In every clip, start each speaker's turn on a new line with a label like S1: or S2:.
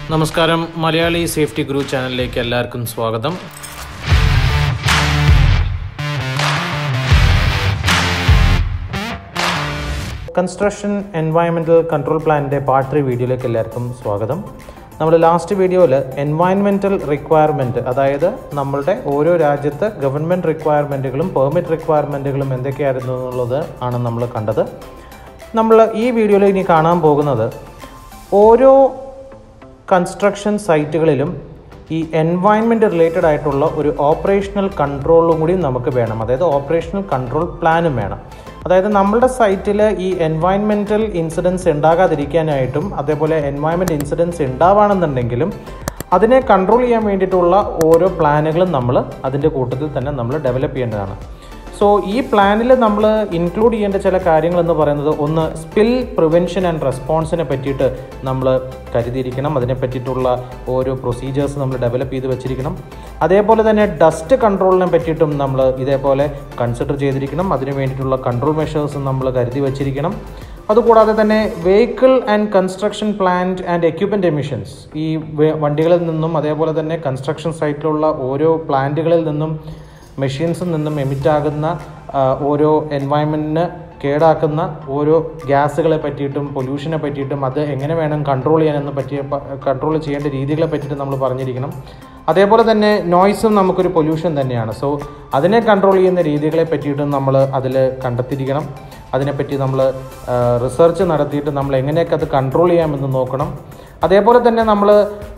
S1: നമസ്കാരം മലയാളി സേഫ്റ്റി ഗുരു ചാനലിലേക്ക് എല്ലാവർക്കും സ്വാഗതം കൺസ്ട്രക്ഷൻ എൻവയൺമെൻറ്റൽ കൺട്രോൾ പ്ലാനിൻ്റെ പാർട്ട് ത്രീ വീഡിയോയിലേക്ക് എല്ലാവർക്കും സ്വാഗതം നമ്മൾ ലാസ്റ്റ് വീഡിയോയിൽ എൻവയൺമെൻറ്റൽ റിക്വയർമെൻറ്റ് അതായത് നമ്മളുടെ ഓരോ രാജ്യത്ത് ഗവൺമെൻറ് റിക്വയർമെൻറ്റുകളും പെർമിറ്റ് റിക്വയർമെൻറ്റുകളും എന്തൊക്കെയായിരുന്നു എന്നുള്ളത് ആണ് നമ്മൾ കണ്ടത് നമ്മൾ ഈ വീഡിയോയിൽ ഇനി കാണാൻ പോകുന്നത് ഓരോ കൺസ്ട്രക്ഷൻ സൈറ്റുകളിലും ഈ എൻവയൺമെൻറ്റ് റിലേറ്റഡ് ആയിട്ടുള്ള ഒരു ഓപ്പറേഷണൽ കൺട്രോളും കൂടി നമുക്ക് വേണം അതായത് ഓപ്പറേഷണൽ കൺട്രോൾ പ്ലാനും വേണം അതായത് നമ്മളുടെ സൈറ്റിൽ ഈ എൻവയൺമെൻറ്റൽ ഇൻസിഡൻസ് ഉണ്ടാകാതിരിക്കാനായിട്ടും അതേപോലെ എൻവയൺമെൻറ്റ് ഇൻസിഡൻസ് ഉണ്ടാവുകയാണെന്നുണ്ടെങ്കിലും അതിനെ കൺട്രോൾ ചെയ്യാൻ വേണ്ടിയിട്ടുള്ള ഓരോ പ്ലാനുകളും നമ്മൾ അതിൻ്റെ കൂട്ടത്തിൽ തന്നെ നമ്മൾ ഡെവലപ്പ് ചെയ്യേണ്ടതാണ് സോ ഈ പ്ലാനിൽ നമ്മൾ ഇൻക്ലൂഡ് ചെയ്യേണ്ട ചില കാര്യങ്ങൾ എന്ന് പറയുന്നത് ഒന്ന് സ്പിൽ പ്രിവെൻഷൻ ആൻഡ് റെസ്പോൺസിനെ പറ്റിയിട്ട് നമ്മൾ കരുതിയിരിക്കണം അതിനെ പറ്റിയിട്ടുള്ള ഓരോ പ്രൊസീജിയേഴ്സ് നമ്മൾ ഡെവലപ്പ് ചെയ്ത് വെച്ചിരിക്കണം അതേപോലെ തന്നെ ഡസ്റ്റ് കൺട്രോളിനെ പറ്റിയിട്ടും നമ്മൾ ഇതേപോലെ കൺസിഡർ ചെയ്തിരിക്കണം അതിന് വേണ്ടിയിട്ടുള്ള കൺട്രോൾ മെഷേഴ്സും നമ്മൾ കരുതി വെച്ചിരിക്കണം അതുകൂടാതെ തന്നെ vehicle and construction plant and equipment emissions ഈ വെ- വണ്ടികളിൽ നിന്നും അതേപോലെ തന്നെ കൺസ്ട്രക്ഷൻ സൈറ്റിലുള്ള ഓരോ പ്ലാന്റുകളിൽ നിന്നും മെഷീൻസിൽ നിന്നും എമിറ്റ് ആകുന്ന ആ, ഓരോ എൻവയൺമെൻറ്റിന് കേടാക്കുന്ന ഓരോ ഗ്യാസുകളെ പറ്റിയിട്ടും പൊല്യൂഷനെ പറ്റിയിട്ടും അത് എങ്ങനെ വേണം കൺട്രോൾ ചെയ്യാനെന്ന് പറ്റിയ കൺട്രോൾ ചെയ്യേണ്ട രീതികളെ പറ്റിയിട്ട് നമ്മൾ പറഞ്ഞിരിക്കണം അതേപോലെ തന്നെ നോയ്സും നമുക്കൊരു പൊല്യൂഷൻ തന്നെയാണ് സോ അതിനെ കൺട്രോൾ ചെയ്യുന്ന രീതികളെ പറ്റിയിട്ടും നമ്മൾ അതിൽ കണ്ടെത്തിയിരിക്കണം അതിനെപ്പറ്റി നമ്മൾ റിസർച്ച് നടത്തിയിട്ട് നമ്മൾ എങ്ങനെയൊക്കെ അത് കൺട്രോൾ ചെയ്യാമെന്ന് നോക്കണം അതേപോലെ തന്നെ നമ്മൾ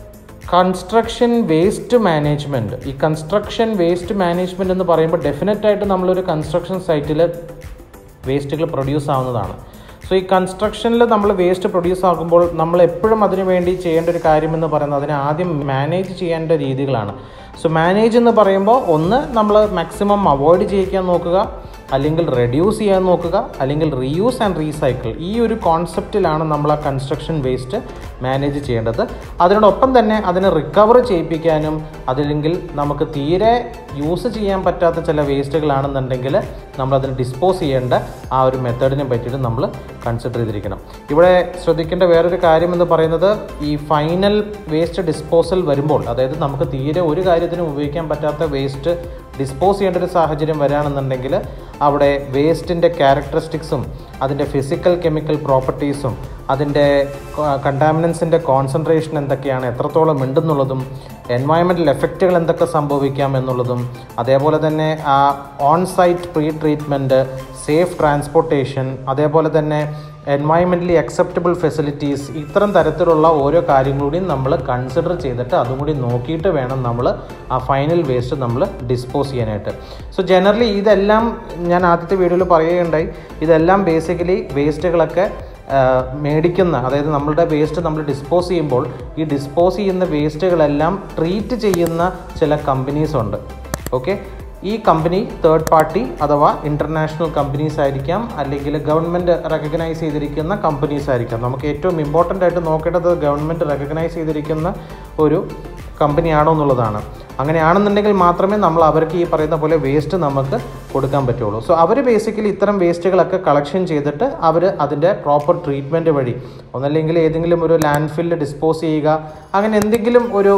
S1: കൺസ്ട്രക്ഷൻ വേസ്റ്റ് മാനേജ്മെൻറ്റ് ഈ കൺസ്ട്രക്ഷൻ വേസ്റ്റ് മാനേജ്മെൻറ്റ് എന്ന് പറയുമ്പോൾ ഡെഫിനറ്റ് ആയിട്ട് നമ്മളൊരു കൺസ്ട്രക്ഷൻ സൈറ്റിൽ വേസ്റ്റുകൾ പ്രൊഡ്യൂസ് ആവുന്നതാണ് സോ ഈ കൺസ്ട്രക്ഷനിൽ നമ്മൾ വേസ്റ്റ് പ്രൊഡ്യൂസ് ആകുമ്പോൾ നമ്മൾ എപ്പോഴും അതിനു വേണ്ടി ചെയ്യേണ്ട ഒരു കാര്യമെന്ന് പറയുന്നത് അതിനെ ആദ്യം മാനേജ് ചെയ്യേണ്ട രീതികളാണ് സോ മാനേജ് എന്ന് പറയുമ്പോൾ ഒന്ന് നമ്മൾ മാക്സിമം അവോയ്ഡ് ചെയ്യിക്കാൻ നോക്കുക അല്ലെങ്കിൽ റെഡ്യൂസ് ചെയ്യാൻ നോക്കുക അല്ലെങ്കിൽ റീയൂസ് ആൻഡ് റീസൈക്കിൾ ഈ ഒരു കോൺസെപ്റ്റിലാണ് നമ്മൾ ആ കൺസ്ട്രക്ഷൻ വേസ്റ്റ് മാനേജ് ചെയ്യേണ്ടത് അതിനോടൊപ്പം തന്നെ അതിനെ റിക്കവർ ചെയ്യിപ്പിക്കാനും അതല്ലെങ്കിൽ നമുക്ക് തീരെ യൂസ് ചെയ്യാൻ പറ്റാത്ത ചില വേസ്റ്റുകളാണെന്നുണ്ടെങ്കിൽ നമ്മളതിന് ഡിസ്പോസ് ചെയ്യേണ്ട ആ ഒരു മെത്തേഡിനെ പറ്റിയിട്ട് നമ്മൾ കൺസിഡർ ചെയ്തിരിക്കണം ഇവിടെ ശ്രദ്ധിക്കേണ്ട വേറൊരു കാര്യം എന്ന് പറയുന്നത് ഈ ഫൈനൽ വേസ്റ്റ് ഡിസ്പോസൽ വരുമ്പോൾ അതായത് നമുക്ക് തീരെ ഒരു കാര്യത്തിനും ഉപയോഗിക്കാൻ പറ്റാത്ത വേസ്റ്റ് ഡിസ്പോസ് ചെയ്യേണ്ട ഒരു സാഹചര്യം വരികയാണെന്നുണ്ടെങ്കിൽ അവിടെ വേസ്റ്റിൻ്റെ ക്യാരക്ടറിസ്റ്റിക്സും അതിൻ്റെ ഫിസിക്കൽ കെമിക്കൽ പ്രോപ്പർട്ടീസും അതിൻ്റെ കണ്ടാമിനൻസിൻ്റെ കോൺസെൻട്രേഷൻ എന്തൊക്കെയാണ് എത്രത്തോളം ഉണ്ടെന്നുള്ളതും എൻവയൺമെൻറ്റൽ എഫക്റ്റുകൾ എന്തൊക്കെ സംഭവിക്കാം എന്നുള്ളതും അതേപോലെ തന്നെ ആ on site pre treatment safe transportation അതേപോലെ തന്നെ എൻവയൺമെൻ്റലി അക്സെപ്റ്റബിൾ ഫെസിലിറ്റീസ് ഇത്തരം തരത്തിലുള്ള ഓരോ കാര്യങ്ങളുടെയും നമ്മൾ കൺസിഡർ ചെയ്തിട്ട് അതും കൂടി നോക്കിയിട്ട് വേണം നമ്മൾ ആ ഫൈനൽ വേസ്റ്റ് നമ്മൾ ഡിസ്പോസ് ചെയ്യാനായിട്ട് സോ ജനറലി ഇതെല്ലാം ഞാൻ ആദ്യത്തെ വീഡിയോയിൽ പറയുകയുണ്ടായി ഇതെല്ലാം ബേസിക്കലി വേസ്റ്റുകളൊക്കെ മേടിക്കുന്ന അതായത് നമ്മളുടെ വേസ്റ്റ് നമ്മൾ ഡിസ്പോസ് ചെയ്യുമ്പോൾ ഈ ഡിസ്പോസ് ചെയ്യുന്ന വേസ്റ്റുകളെല്ലാം ട്രീറ്റ് ചെയ്യുന്ന ചില കമ്പനീസ് ഉണ്ട് ഓക്കെ ഈ കമ്പനി തേർഡ് പാർട്ടി അഥവാ ഇൻ്റർനാഷണൽ കമ്പനീസ് ആയിരിക്കാം അല്ലെങ്കിൽ ഗവൺമെൻറ് റെക്കഗ്നൈസ് ചെയ്തിരിക്കുന്ന കമ്പനീസ് ആയിരിക്കാം നമുക്ക് ഏറ്റവും ഇമ്പോർട്ടൻ്റ് ആയിട്ട് നോക്കേണ്ടത് ഗവൺമെൻറ് റെക്കഗ്നൈസ് ചെയ്തിരിക്കുന്ന ഒരു കമ്പനിയാണോ എന്നുള്ളതാണ് അങ്ങനെയാണെന്നുണ്ടെങ്കിൽ മാത്രമേ നമ്മൾ അവർക്ക് ഈ പറയുന്ന പോലെ വേസ്റ്റ് നമുക്ക് കൊടുക്കാൻ പറ്റുള്ളൂ സോ അവർ ബേസിക്കലി ഇത്തരം വേസ്റ്റുകളൊക്കെ കളക്ഷൻ ചെയ്തിട്ട് അവർ അതിൻ്റെ പ്രോപ്പർ ട്രീറ്റ്മെൻറ്റ് വഴി ഒന്നല്ലെങ്കിൽ ഏതെങ്കിലും ഒരു ലാൻഡ് ഫില്ല് ഡിസ്പോസ് ചെയ്യുക അങ്ങനെ എന്തെങ്കിലും ഒരു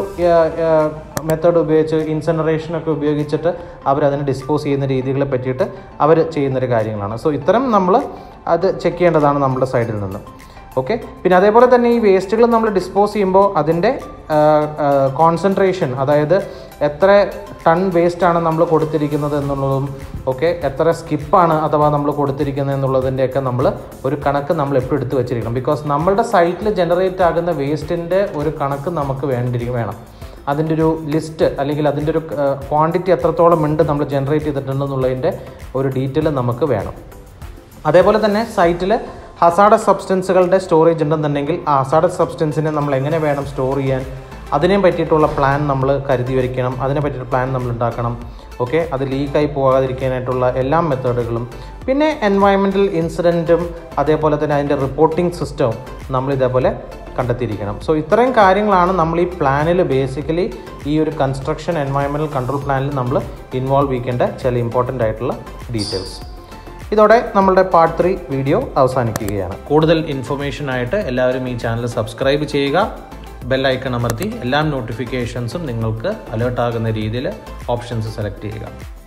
S1: മെത്തേഡ് ഉപയോഗിച്ച് ഇൻസനറേഷനൊക്കെ ഉപയോഗിച്ചിട്ട് അവരതിനെ ഡിസ്പോസ് ചെയ്യുന്ന രീതികളെ പറ്റിയിട്ട് അവർ ചെയ്യുന്നൊരു കാര്യങ്ങളാണ് സോ ഇത്തരം നമ്മൾ അത് ചെക്ക് ചെയ്യേണ്ടതാണ് നമ്മുടെ സൈഡിൽ നിന്ന് ഓക്കെ പിന്നെ അതേപോലെ തന്നെ ഈ വേസ്റ്റുകൾ നമ്മൾ ഡിസ്പോസ് ചെയ്യുമ്പോൾ അതിൻ്റെ കോൺസെൻട്രേഷൻ അതായത് എത്ര ടൺ വേസ്റ്റാണ് നമ്മൾ കൊടുത്തിരിക്കുന്നത് എന്നുള്ളതും ഓക്കെ എത്ര സ്കിപ്പാണ് അഥവാ നമ്മൾ കൊടുത്തിരിക്കുന്നത് എന്നുള്ളതിൻ്റെയൊക്കെ നമ്മൾ ഒരു കണക്ക് നമ്മൾ എപ്പോഴും എടുത്ത് വെച്ചിരിക്കണം ബിക്കോസ് നമ്മളുടെ സൈറ്റിൽ ജനറേറ്റ് ആകുന്ന വേസ്റ്റിൻ്റെ ഒരു കണക്ക് നമുക്ക് വേണ്ടിയിരിക്കും വേണം അതിൻ്റെ ഒരു ലിസ്റ്റ് അല്ലെങ്കിൽ അതിൻ്റെ ഒരു ക്വാണ്ടിറ്റി എത്രത്തോളം ഉണ്ട് നമ്മൾ ജനറേറ്റ് ചെയ്തിട്ടുണ്ടെന്നുള്ളതിൻ്റെ ഒരു ഡീറ്റെയിൽ നമുക്ക് വേണം അതേപോലെ തന്നെ സൈറ്റിൽ ഹസാഡസ് സബ്സ്റ്റൻസുകളുടെ സ്റ്റോറേജ് ഉണ്ടെന്നുണ്ടെങ്കിൽ ആ ഹസാഡസ് സബ്സ്റ്റൻസിനെ നമ്മൾ എങ്ങനെ വേണം സ്റ്റോർ ചെയ്യാൻ അതിനെ പറ്റിയിട്ടുള്ള പ്ലാൻ നമ്മൾ കരുതി വയ്ക്കണം അതിനെ പറ്റിയിട്ട് പ്ലാൻ നമ്മൾ ഉണ്ടാക്കണം ഓക്കെ അത് ലീക്കായി പോകാതിരിക്കാനായിട്ടുള്ള എല്ലാ മെത്തേഡുകളും പിന്നെ എൻവയൺമെൻറ്റൽ ഇൻസിഡൻറ്റും അതേപോലെ തന്നെ അതിൻ്റെ റിപ്പോർട്ടിംഗ് സിസ്റ്റവും നമ്മൾ ഇതേപോലെ കണ്ടെത്തിയിരിക്കണം സോ ഇത്രയും കാര്യങ്ങളാണ് നമ്മൾ ഈ പ്ലാനിൽ ബേസിക്കലി ഈ ഒരു കൺസ്ട്രക്ഷൻ എൻവയൺമെൻറ്റൽ കൺട്രോൾ പ്ലാനിൽ നമ്മൾ ഇൻവോൾവ് ചെയ്യേണ്ട ചില ഇമ്പോർട്ടൻ്റ് ആയിട്ടുള്ള ഡീറ്റെയിൽസ് ഇതോടെ നമ്മളുടെ പാർട്ട് ത്രീ വീഡിയോ അവസാനിക്കുകയാണ് കൂടുതൽ ഇൻഫർമേഷൻ ആയിട്ട് എല്ലാവരും ഈ ചാനൽ സബ്സ്ക്രൈബ് ചെയ്യുക ബെൽ ഐക്കൺ അമർത്തി എല്ലാ നോട്ടിഫിക്കേഷൻസും നിങ്ങൾക്ക് അലേർട്ട് ആകുന്ന രീതിയിൽ ഓപ്ഷൻസ് സെലക്ട് ചെയ്യുക